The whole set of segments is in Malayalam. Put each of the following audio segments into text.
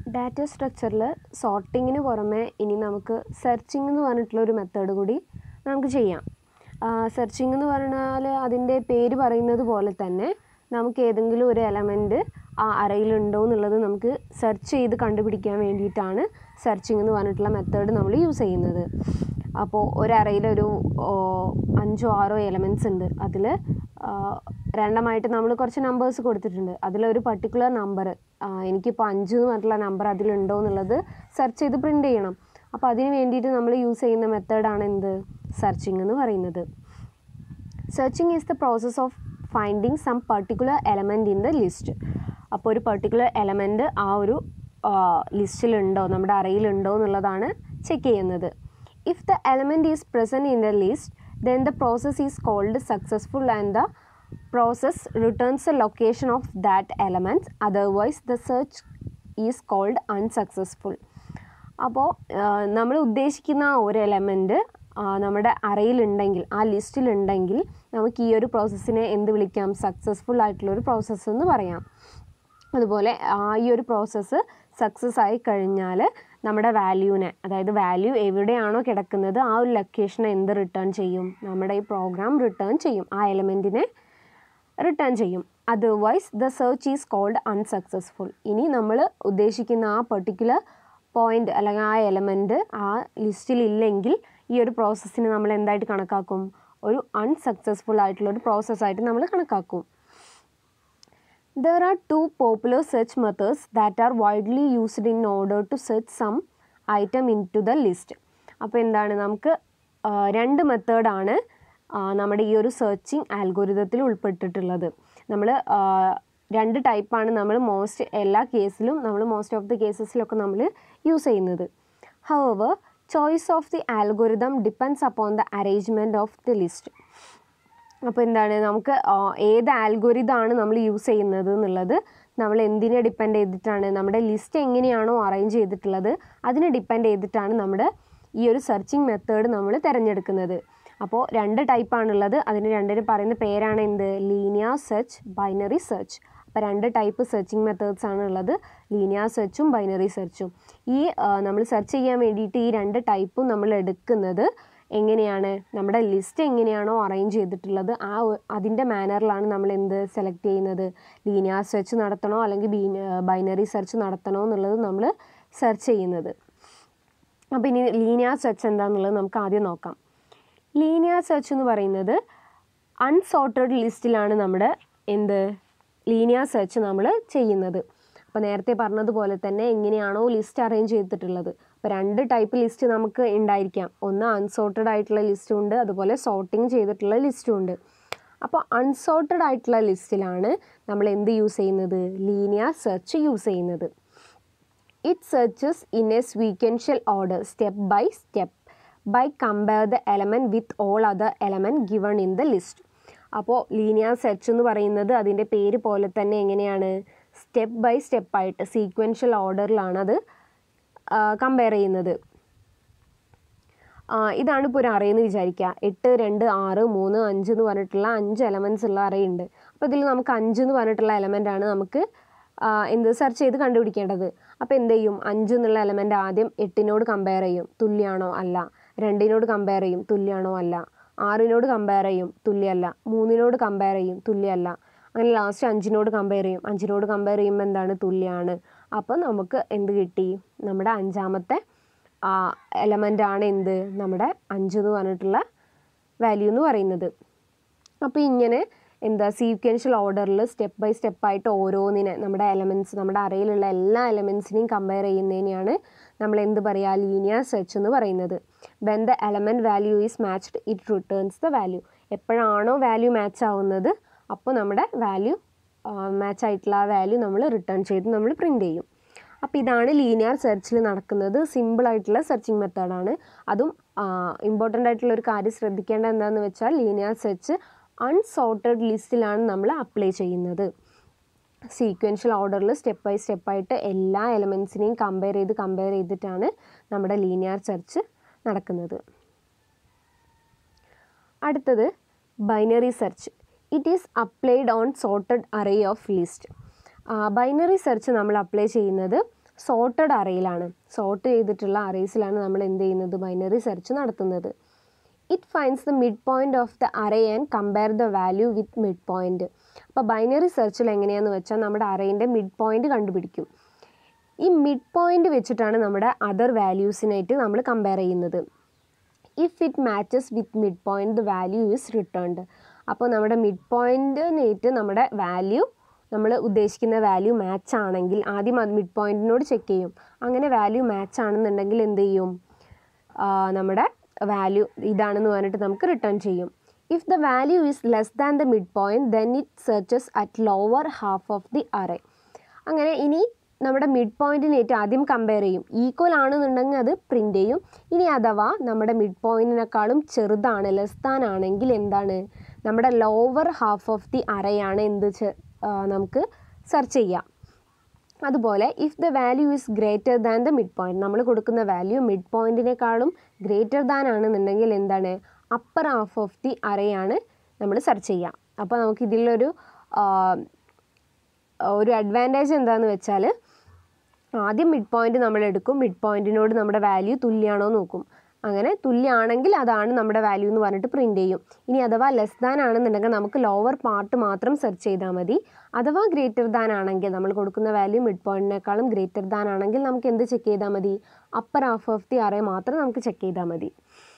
ഡാറ്റ സ്ട്രക്ചറിൽ സോർട്ടിങ്ങിന് പുറമെ ഇനി നമുക്ക് സെർച്ചിങ് എന്ന് പറഞ്ഞിട്ടുള്ള ഒരു മെത്തേഡ് കൂടി നമുക്ക് ചെയ്യാം സെർച്ചിങ് എന്ന് പറഞ്ഞാൽ അതിൻ്റെ പേര് പറയുന്നത് പോലെ തന്നെ നമുക്ക് ഏതെങ്കിലും ഒരു എലമെൻറ്റ് ആ അറയിലുണ്ടോ എന്നുള്ളത് നമുക്ക് സെർച്ച് ചെയ്ത് കണ്ടുപിടിക്കാൻ വേണ്ടിയിട്ടാണ് സെർച്ചിങ് എന്ന് പറഞ്ഞിട്ടുള്ള മെത്തേഡ് നമ്മൾ യൂസ് ചെയ്യുന്നത് അപ്പോൾ ഒരു അറയിലൊരു അഞ്ചോ ആറോ എലമെൻറ്റ്സ് ഉണ്ട് അതിൽ രണ്ടമായിട്ട് നമ്മൾ കുറച്ച് നമ്പേഴ്സ് കൊടുത്തിട്ടുണ്ട് അതിലൊരു പർട്ടിക്കുലർ നമ്പർ എനിക്കിപ്പോൾ അഞ്ച് എന്ന് പറഞ്ഞിട്ടുള്ള നമ്പർ അതിലുണ്ടോ എന്നുള്ളത് സെർച്ച് ചെയ്ത് പ്രിൻ്റ് ചെയ്യണം അപ്പോൾ അതിന് വേണ്ടിയിട്ട് നമ്മൾ യൂസ് ചെയ്യുന്ന മെത്തേഡാണ് എന്ത് സെർച്ചിങ് എന്ന് പറയുന്നത് searching is the process of finding some particular element in the list അപ്പോൾ ഒരു പർട്ടിക്കുലർ എലമെൻറ്റ് ആ ഒരു ലിസ്റ്റിലുണ്ടോ നമ്മുടെ അറയിലുണ്ടോ എന്നുള്ളതാണ് ചെക്ക് ചെയ്യുന്നത് if the element is present in the list then the process is called successful and the process returns a location of that element otherwise the search is called unsuccessful അപ്പോൾ നമ്മൾ ഉദ്ദേശിക്കുന്ന ആ ഒരു എലമെൻറ്റ് നമ്മുടെ അറയിലുണ്ടെങ്കിൽ ആ ലിസ്റ്റിലുണ്ടെങ്കിൽ നമുക്ക് ഈ ഒരു പ്രോസസ്സിനെ എന്ത് വിളിക്കാം സക്സസ്ഫുൾ ആയിട്ടുള്ളൊരു പ്രോസസ്സ് എന്ന് പറയാം അതുപോലെ ഈ ഒരു പ്രോസസ്സ് സക്സസ് ആയി കഴിഞ്ഞാൽ നമ്മുടെ വാല്യൂവിനെ അതായത് വാല്യൂ എവിടെയാണോ കിടക്കുന്നത് ആ ഒരു ലൊക്കേഷനെ എന്ത് റിട്ടേൺ ചെയ്യും നമ്മുടെ ഈ പ്രോഗ്രാം റിട്ടേൺ ചെയ്യും ആ എലമെൻറ്റിനെ റിട്ടേൺ ചെയ്യും otherwise the search is called unsuccessful ഇനി നമ്മൾ ഉദ്ദേശിക്കുന്ന ആ പെർട്ടിക്കുലർ പോയിന്റ് അല്ലെങ്കിൽ ആ എലമെൻറ്റ് ആ ലിസ്റ്റിൽ ഇല്ലെങ്കിൽ ഈ ഒരു പ്രോസസ്സിനെ നമ്മൾ എന്തായിട്ട് കണക്കാക്കും ഒരു അൺസക്സസ്ഫുൾ ആയിട്ടുള്ള ഒരു പ്രോസസ്സായിട്ട് നമ്മൾ കണക്കാക്കും There are two popular search methods that are widely used in order to search some item into the list. അപ്പോൾ എന്താണ് നമുക്ക് രണ്ട് മെത്തേഡാണ് നമ്മുടെ ഈ ഒരു സെർച്ചിങ് ആൽഗോരിതത്തിൽ ഉൾപ്പെട്ടിട്ടുള്ളത് നമ്മൾ രണ്ട് ടൈപ്പാണ് നമ്മൾ മോസ്റ്റ് എല്ലാ കേസിലും നമ്മൾ മോസ്റ്റ് ഓഫ് ദി കേസസിലൊക്കെ നമ്മൾ യൂസ് ചെയ്യുന്നത് our choice of the algorithm depends upon the arrangement of the list അപ്പോൾ എന്താണ് നമുക്ക് ഏത് ആൽഗോരിതാണ് നമ്മൾ യൂസ് ചെയ്യുന്നത് എന്നുള്ളത് നമ്മൾ എന്തിനെ ഡിപ്പെൻഡ് ചെയ്തിട്ടാണ് നമ്മുടെ ലിസ്റ്റ് എങ്ങനെയാണോ അറേഞ്ച് ചെയ്തിട്ടുള്ളത് അതിനെ ഡിപ്പെൻഡ് ചെയ്തിട്ടാണ് നമ്മുടെ ഈ ഒരു സെർച്ചിങ് മെത്തേഡ് നമ്മൾ തിരഞ്ഞെടുക്കുന്നത് അപ്പോൾ രണ്ട് ടൈപ്പാണുള്ളത് അതിന് രണ്ടിന് പറയുന്ന പേരാണ് എന്ത് ലീനിയർ സെർച്ച് ബൈനറി സെർച്ച് അപ്പോൾ രണ്ട് ടൈപ്പ് സെർച്ചിങ് മെത്തേഡ്സ് ആണ് ഉള്ളത് ലീനിയർ സെർച്ചും ബൈനറി സെർച്ചും ഈ നമ്മൾ സെർച്ച് ചെയ്യാൻ വേണ്ടിയിട്ട് ഈ രണ്ട് ടൈപ്പും നമ്മൾ എടുക്കുന്നത് എങ്ങനെയാണ് നമ്മുടെ ലിസ്റ്റ് എങ്ങനെയാണോ അറേഞ്ച് ചെയ്തിട്ടുള്ളത് ആ അതിൻ്റെ മാനറിലാണ് നമ്മൾ എന്ത് സെലക്ട് ചെയ്യുന്നത് ലീനിയർ സെർച്ച് നടത്തണോ അല്ലെങ്കിൽ ബൈനറി സെർച്ച് നടത്തണോ എന്നുള്ളത് നമ്മൾ സെർച്ച് ചെയ്യുന്നത് അപ്പോൾ ഇനി ലീനിയർ സെർച്ച് എന്താണെന്നുള്ളത് നമുക്ക് ആദ്യം നോക്കാം ലീനിയർ സെർച്ച് എന്ന് പറയുന്നത് അൺസോർട്ടഡ് ലിസ്റ്റിലാണ് നമ്മുടെ എന്ത് ലീനിയർ സെർച്ച് നമ്മൾ ചെയ്യുന്നത് അപ്പോൾ നേരത്തെ പറഞ്ഞതുപോലെ തന്നെ എങ്ങനെയാണോ ലിസ്റ്റ് അറേഞ്ച് ചെയ്തിട്ടുള്ളത് അപ്പോൾ രണ്ട് ടൈപ്പ് ലിസ്റ്റ് നമുക്ക് ഉണ്ടായിരിക്കാം ഒന്ന് അൺസോർട്ടഡ് ആയിട്ടുള്ള ലിസ്റ്റും ഉണ്ട് അതുപോലെ സോർട്ടിങ് ചെയ്തിട്ടുള്ള ലിസ്റ്റും ഉണ്ട് അപ്പോൾ അൺസോർട്ടഡ് ആയിട്ടുള്ള ലിസ്റ്റിലാണ് നമ്മൾ എന്ത് യൂസ് ചെയ്യുന്നത് ലീനിയർ സെർച്ച് യൂസ് ചെയ്യുന്നത് it searches in a sequential order step by step by compare the element with all other element given in the list അപ്പോൾ ലീനിയർ സെർച്ച് എന്ന് പറയുന്നത് അതിൻ്റെ പേര് പോലെ തന്നെ എങ്ങനെയാണ് സ്റ്റെപ്പ് ബൈ സ്റ്റെപ്പായിട്ട് സീക്വൻഷ്യൽ ഓർഡറിലാണ് അത് കമ്പയർ ചെയ്യുന്നത് ഇതാണ് ഇപ്പോൾ ഒരു അറയെന്ന് വിചാരിക്കുക എട്ട് രണ്ട് ആറ് മൂന്ന് അഞ്ച് എന്ന് പറഞ്ഞിട്ടുള്ള അഞ്ച് എലമെൻറ്റ്സ് ഉള്ള അറയുണ്ട് അപ്പോൾ ഇതിൽ നമുക്ക് അഞ്ച് എന്ന് പറഞ്ഞിട്ടുള്ള എലമെൻ്റ് ആണ് നമുക്ക് എന്ത് സെർച്ച് ചെയ്ത് കണ്ടുപിടിക്കേണ്ടത് അപ്പോൾ എന്ത് ചെയ്യും അഞ്ച് എന്നുള്ള എലമെൻ്റ് ആദ്യം എട്ടിനോട് കമ്പയർ ചെയ്യും തുല്യമാണോ അല്ല രണ്ടിനോട് കമ്പയർ ചെയ്യും തുല്യമാണോ അല്ല ആറിനോട് കമ്പയർ ചെയ്യും തുല്യമല്ല മൂന്നിനോട് കമ്പയർ ചെയ്യും തുല്യമല്ല അങ്ങനെ ലാസ്റ്റ് അഞ്ചിനോട് കമ്പയർ ചെയ്യും അഞ്ചിനോട് കമ്പയർ ചെയ്യുമ്പോൾ എന്താണ് തുല്യമാണ് അപ്പോൾ നമുക്ക് എന്ത് കിട്ടി നമ്മുടെ അഞ്ചാമത്തെ എലമെൻ്റ് ആണ് എന്ത് നമ്മുടെ അഞ്ച് എന്ന് പറഞ്ഞിട്ടുള്ള വാല്യൂ എന്ന് പറയുന്നത് അപ്പോൾ ഇങ്ങനെ എന്താ സീക്വൻഷ്യൽ ഓർഡറിൽ സ്റ്റെപ്പ് ബൈ സ്റ്റെപ്പായിട്ട് ഓരോന്നിനെ നമ്മുടെ എലമെൻറ്റ്സ് നമ്മുടെ അറയിലുള്ള എല്ലാ എലമെൻറ്റ്സിനെയും കമ്പയർ ചെയ്യുന്നതിനെയാണ് നമ്മൾ എന്ത് പറയുക ലീനിയർ സെർച്ച് എന്ന് പറയുന്നത് when the element value is matched it returns the value എപ്പോഴാണോ വാല്യൂ മാച്ച് ആവുന്നത് അപ്പോൾ നമ്മുടെ വാല്യൂ മാച്ച് ആയിട്ടുള്ള ആ വാല്യൂ നമ്മൾ റിട്ടേൺ ചെയ്ത് നമ്മൾ പ്രിൻ്റ് ചെയ്യും അപ്പോൾ ഇതാണ് ലീനിയർ സെർച്ചിൽ നടക്കുന്നത് സിമ്പിൾ ആയിട്ടുള്ള സെർച്ചിങ് മെത്തേഡാണ് അതും ഇമ്പോർട്ടൻ്റ് ആയിട്ടുള്ള ഒരു കാര്യം ശ്രദ്ധിക്കേണ്ട എന്താണെന്ന് വെച്ചാൽ ലീനിയർ സെർച്ച് അൺസോർട്ടഡ് ലിസ്റ്റിലാണ് നമ്മൾ അപ്ലൈ ചെയ്യുന്നത് സീക്വൻഷ്യൽ ഓർഡറിൽ സ്റ്റെപ്പ് ബൈ സ്റ്റെപ്പായിട്ട് എല്ലാ എലമെൻസിനെയും കമ്പയർ ചെയ്ത് കമ്പയർ ചെയ്തിട്ടാണ് നമ്മുടെ ലീനിയർ സെർച്ച് നടക്കുന്നത് അടുത്തത് binary search it is applied on sorted array of list binary search നമ്മൾ അപ്ലൈ ചെയ്യുന്നത് സോർട്ടഡ് അറയിലാണ് സോർട്ട് ചെയ്തിട്ടുള്ള അറേസിലാണ് നമ്മൾ എന്ത് ചെയ്യുന്നത് ബൈനറി സെർച്ച് നടത്തുന്നത് it finds the mid point of the array and compare the value with mid point അപ്പോൾ ബൈനറി സെർച്ചിൽ എങ്ങനെയാണെന്ന് വെച്ചാൽ നമ്മുടെ അറേൻ്റെ മിഡ് പോയിന്റ് കണ്ടുപിടിക്കും ഈ മിഡ് പോയിന്റ് വെച്ചിട്ടാണ് നമ്മുടെ അതർ വാല്യൂസിനായിട്ട് നമ്മൾ കമ്പയർ ചെയ്യുന്നത് if it matches with mid point the value is returned അപ്പോൾ നമ്മുടെ മിഡ് പോയിന്റിനായിട്ട് നമ്മുടെ വാല്യൂ നമ്മൾ ഉദ്ദേശിക്കുന്ന വാല്യൂ മാച്ച് ആണെങ്കിൽ ആദ്യം അത് മിഡ് പോയിന്റിനോട് ചെക്ക് ചെയ്യും അങ്ങനെ വാല്യൂ മാച്ച് ആണെന്നുണ്ടെങ്കിൽ എന്ത് ചെയ്യും ആ, നമ്മുടെ വാല്യൂ ഇതാണെന്ന് പറഞ്ഞിട്ട് നമുക്ക് റിട്ടേൺ ചെയ്യും if the value is less than the mid point then it searches at lower half of the array അങ്ങനെ ഇനി നമ്മുടെ മിഡ് പോയിന്റിനായിട്ട് ആദ്യം കമ്പയർ ചെയ്യും ഈക്വൽ ആണെന്നുണ്ടെങ്കിൽ അത് പ്രിൻ്റ് ചെയ്യും ഇനി അഥവാ നമ്മുടെ മിഡ് പോയിന്റിനേക്കാളും ചെറുതാണ് ലെസ് ദാൻ ആണെങ്കിൽ എന്താണ് നമ്മുടെ ലോവർ ഹാഫ് ഓഫ് ദി അറയാണ് എന്ത് ചെ- ആ, നമുക്ക് സെർച്ച് ചെയ്യാം അതുപോലെ if the value is greater than the mid point നമ്മൾ കൊടുക്കുന്ന വാല്യൂ മിഡ് പോയിന്റിനേക്കാളും ഗ്രേറ്റർ ദാൻ ആണെന്നുണ്ടെങ്കിൽ എന്താണ് അപ്പർ ഹാഫ് ഓഫ് ദി അറയാണ് നമ്മൾ സെർച്ച് ചെയ്യുക അപ്പോൾ നമുക്ക് ഇതിലൊരു ആ, ഒരു അഡ്വാൻറ്റേജ് എന്താണെന്ന് വെച്ചാൽ ആദ്യം മിഡ് പോയിന്റ് നമ്മൾ എടുക്കും മിഡ് പോയിന്റിനോട് നമ്മുടെ വാല്യൂ തുല്യമാണോ നോക്കും അങ്ങനെ തുല്യമാണെങ്കിൽ അതാണ് നമ്മുടെ വാല്യൂ എന്ന് പറഞ്ഞിട്ട് പ്രിൻ്റ് ചെയ്യും ഇനി അഥവാ ലെസ് ദാൻ ആണെന്നുണ്ടെങ്കിൽ നമുക്ക് ലോവർ പാർട്ട് മാത്രം സെർച്ച് ചെയ്താൽ മതി അഥവാ ഗ്രേറ്റർ ദാൻ ആണെങ്കിൽ നമ്മൾ കൊടുക്കുന്ന വാല്യൂ മിഡ് പോയിന്റിനേക്കാളും ഗ്രേറ്റർ ദാൻ ആണെങ്കിൽ നമുക്ക് എന്ത് ചെക്ക് ചെയ്താൽ മതി upper half of the array മാത്രം നമുക്ക് ചെക്ക് ചെയ്താൽ മതി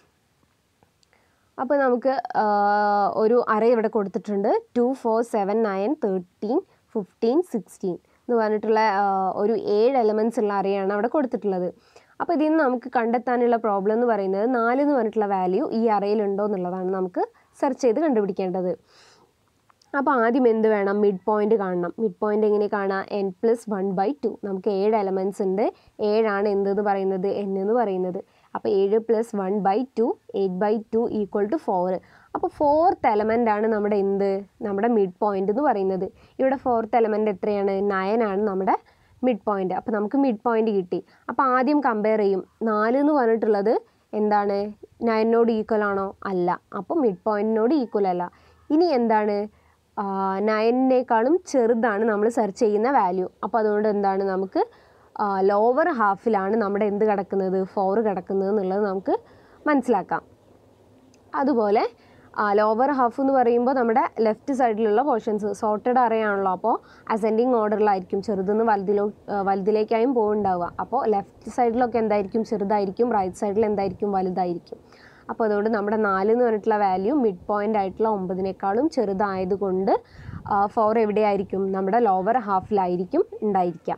അപ്പോൾ നമുക്ക് ആ, ഒരു അറേ ഇവിടെ കൊടുത്തിട്ടുണ്ട് two four seven nine thirteen fifteen sixteen എന്ന് പറഞ്ഞിട്ടുള്ള ആ, ഒരു ഏഴ് എലമെൻറ്റ്സ് ഉള്ള അറയാണ് അവിടെ കൊടുത്തിട്ടുള്ളത് അപ്പോൾ ഇതിൽ നിന്ന് നമുക്ക് കണ്ടെത്താനുള്ള പ്രോബ്ലം എന്ന് പറയുന്നത് നാല് എന്ന് പറഞ്ഞിട്ടുള്ള വാല്യൂ ഈ അറയിലുണ്ടോ എന്നുള്ളതാണ് നമുക്ക് സെർച്ച് ചെയ്ത് കണ്ടുപിടിക്കേണ്ടത് അപ്പോൾ ആദ്യം എന്ത് വേണം മിഡ് പോയിന്റ് കാണണം മിഡ് പോയിന്റ് എങ്ങനെ കാണാം N plus one by two നമുക്ക് ഏഴ് എലമെൻറ്റ്സ് ഉണ്ട് ഏഴാണ് എന്തെന്ന് പറയുന്നത് എൻ എന്ന് പറയുന്നത് അപ്പോൾ ഏഴ് plus one by two eight by two equal to four അപ്പോൾ ഫോർത്ത് എലമെൻ്റ് ആണ് നമ്മുടെ എന്ത് നമ്മുടെ മിഡ് പോയിന്റ് എന്ന് പറയുന്നത് ഇവിടെ ഫോർത്ത് എലമെൻ്റ് എത്രയാണ് നയൻ ആണ് നമ്മുടെ മിഡ് പോയിന്റ് അപ്പോൾ നമുക്ക് മിഡ് പോയിന്റ് കിട്ടി അപ്പോൾ ആദ്യം കമ്പയർ ചെയ്യും നാല് എന്ന് പറഞ്ഞിട്ടുള്ളത് എന്താണ് നയനോട് ഈക്വൽ ആണോ അല്ല അപ്പോൾ മിഡ് പോയിന്റിനോട് ഈക്വൽ അല്ല ഇനി എന്താണ് നയനിനേക്കാളും ചെറുതാണ് നമ്മൾ സെർച്ച് ചെയ്യുന്ന വാല്യൂ അപ്പോൾ അതുകൊണ്ട് എന്താണ് നമുക്ക് ലോവർ ഹാഫിലാണ് നമ്മുടെ എന്ത് കിടക്കുന്നത് ഫോർ കിടക്കുന്നത് എന്നുള്ളത് നമുക്ക് മനസ്സിലാക്കാം അതുപോലെ ലോവർ ഹാഫ് എന്ന് പറയുമ്പോൾ നമ്മുടെ ലെഫ്റ്റ് സൈഡിലുള്ള പോർഷൻസ് സോർട്ടഡ് അറിയാണല്ലോ അപ്പോൾ അസെൻഡിങ് ഓർഡറിലായിരിക്കും ചെറുതെന്ന് വലുതിലോ ആ, വലുതിലേക്കായും പോകുന്നുണ്ടാവുക അപ്പോൾ ലെഫ്റ്റ് സൈഡിലൊക്കെ എന്തായിരിക്കും ചെറുതായിരിക്കും റൈറ്റ് സൈഡിൽ എന്തായിരിക്കും വലുതായിരിക്കും അപ്പോൾ അതുകൊണ്ട് നമ്മുടെ നാല് എന്ന് പറഞ്ഞിട്ടുള്ള വാല്യൂ മിഡ് പോയിൻ്റ് ആയിട്ടുള്ള ഒമ്പതിനേക്കാളും ചെറുതായതുകൊണ്ട് ഫോർ എവിടെയായിരിക്കും നമ്മുടെ ലോവർ ഹാഫിലായിരിക്കും ഉണ്ടായിരിക്കുക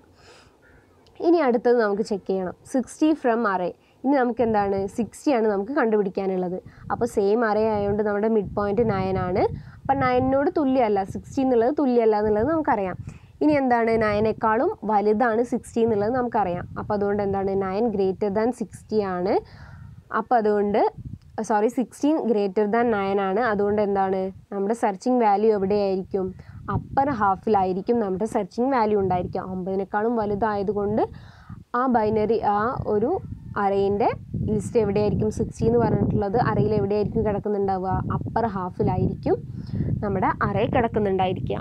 ഇനി അടുത്തത് നമുക്ക് ചെക്ക് ചെയ്യണം സിക്സ്റ്റി ഫ്രം അറേ ഇനി നമുക്ക് എന്താണ് സിക്സ്റ്റി ആണ് നമുക്ക് കണ്ടുപിടിക്കാനുള്ളത് അപ്പോൾ സെയിം അറേ ആയതുകൊണ്ട് നമ്മുടെ മിഡ് പോയിന്റ് നയൻ ആണ് അപ്പം നയനോട് തുല്യമല്ല സിക്സ്റ്റി എന്നുള്ളത് തുല്യമല്ല എന്നുള്ളത് നമുക്കറിയാം ഇനി എന്താണ് നയനേക്കാളും വലുതാണ് സിക്സ്റ്റി എന്നുള്ളത് നമുക്കറിയാം അപ്പോൾ അതുകൊണ്ട് എന്താണ് നയൻ ഗ്രേറ്റർ ദാൻ സിക്സ്റ്റി ആണ് അപ്പോൾ അതുകൊണ്ട് sorry sixteen greater than nine ആണ് അതുകൊണ്ട് എന്താണ് നമ്മുടെ സെർച്ചിങ് വാല്യൂ എവിടെയായിരിക്കും അപ്പർ ഹാഫിലായിരിക്കും നമ്മുടെ സെർച്ചിങ് വാല്യൂ ഉണ്ടായിരിക്കുക ഒമ്പതിനേക്കാളും വലുതായതുകൊണ്ട് ആ ബൈനറി ആ ഒരു അറേൻ്റെ ലിസ്റ്റ് എവിടെയായിരിക്കും സിക്സ്റ്റി എന്ന് പറഞ്ഞിട്ടുള്ളത് അറയിൽ എവിടെയായിരിക്കും കിടക്കുന്നുണ്ടാവുക അപ്പർ ഹാഫിലായിരിക്കും നമ്മുടെ അറേ കിടക്കുന്നുണ്ടായിരിക്കുക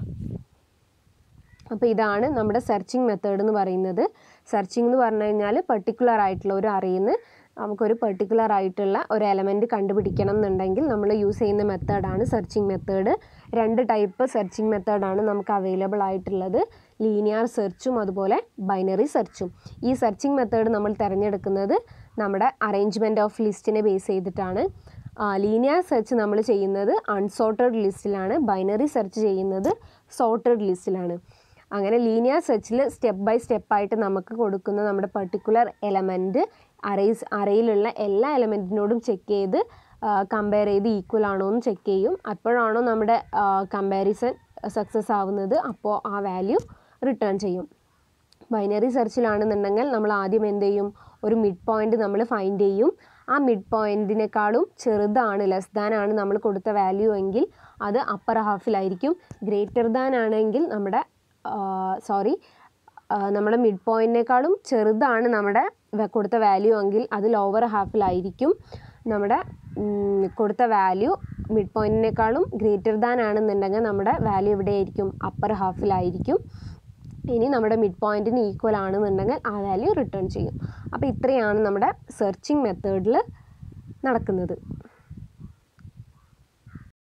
അപ്പോൾ ഇതാണ് നമ്മുടെ സെർച്ചിങ് മെത്തേഡ് എന്ന് പറയുന്നത് സെർച്ചിങ് എന്ന് പറഞ്ഞു കഴിഞ്ഞാൽ പെർട്ടിക്കുലർ ആയിട്ടുള്ള ഒരു അറിയുന്ന നമുക്കൊരു പെർട്ടിക്കുലർ ആയിട്ടുള്ള ഒരു എലമെൻറ്റ് കണ്ടുപിടിക്കണം എന്നുണ്ടെങ്കിൽ നമ്മൾ യൂസ് ചെയ്യുന്ന മെത്തേഡാണ് സെർച്ചിങ് മെത്തേഡ് രണ്ട് ടൈപ്പ് സെർച്ചിങ് മെത്തേഡാണ് നമുക്ക് അവൈലബിൾ ആയിട്ടുള്ളത് ലീനിയർ സെർച്ചും അതുപോലെ ബൈനറി സെർച്ചും ഈ സെർച്ചിങ് മെത്തേഡ് നമ്മൾ തിരഞ്ഞെടുക്കുന്നത് നമ്മുടെ അറേഞ്ച്മെൻറ്റ് ഓഫ് ലിസ്റ്റിനെ ബേസ് ചെയ്തിട്ടാണ് ലീനിയർ സെർച്ച് നമ്മൾ ചെയ്യുന്നത് അൺസോർട്ടഡ് ലിസ്റ്റിലാണ് ബൈനറി സെർച്ച് ചെയ്യുന്നത് സോർട്ടഡ് ലിസ്റ്റിലാണ് അങ്ങനെ ലീനിയർ സെർച്ചിൽ സ്റ്റെപ്പ് ബൈ സ്റ്റെപ്പായിട്ട് നമുക്ക് കൊടുക്കുന്ന നമ്മുടെ പെർട്ടിക്കുലർ എലമെൻറ്റ് അറേസ് അറയിലുള്ള എല്ലാ എലമെൻറ്റിനോടും ചെക്ക് ചെയ്ത് കമ്പയർ ചെയ്ത് ഈക്വൽ ആണോ എന്ന് ചെക്ക് ചെയ്യും അപ്പോഴാണോ നമ്മുടെ കമ്പാരിസൺ സക്സസ് ആവുന്നത് അപ്പോൾ ആ വാല്യൂ റിട്ടേൺ ചെയ്യും ബൈനറി സെർച്ചിലാണെന്നുണ്ടെങ്കിൽ നമ്മൾ ആദ്യം എന്ത് ചെയ്യും ഒരു മിഡ് പോയിന്റ് നമ്മൾ ഫൈൻഡ് ചെയ്യും ആ മിഡ് പോയിന്റിനേക്കാളും ചെറുതാണ് ലെസ് ദാൻ ആണ് നമ്മൾ കൊടുത്ത വാല്യൂ എങ്കിൽ അത് അപ്പർ ഹാഫിലായിരിക്കും ഗ്രേറ്റർ ദാൻ ആണെങ്കിൽ നമ്മുടെ സോറി നമ്മുടെ മിഡ് പോയിന്റിനേക്കാളും ചെറുതാണ് നമ്മുടെ വ- കൊടുത്ത വാല്യൂ എങ്കിൽ അത് ലോവർ ഹാഫിലായിരിക്കും നമ്മുടെ ഉം, കൊടുത്ത വാല്യൂ മിഡ് പോയിന്റിനേക്കാളും ഗ്രേറ്റർ ദാൻ ആണെന്നുണ്ടെങ്കിൽ നമ്മുടെ വാല്യൂ എവിടെയായിരിക്കും അപ്പർ ഹാഫിലായിരിക്കും ഇനി നമ്മുടെ മിഡ് പോയിൻറ്റിന് ഈക്വൽ ആണെന്നുണ്ടെങ്കിൽ ആ വാല്യൂ റിട്ടേൺ ചെയ്യും അപ്പോൾ ഇത്രയാണ് നമ്മുടെ സെർച്ചിങ് മെത്തേഡിൽ നടക്കുന്നത്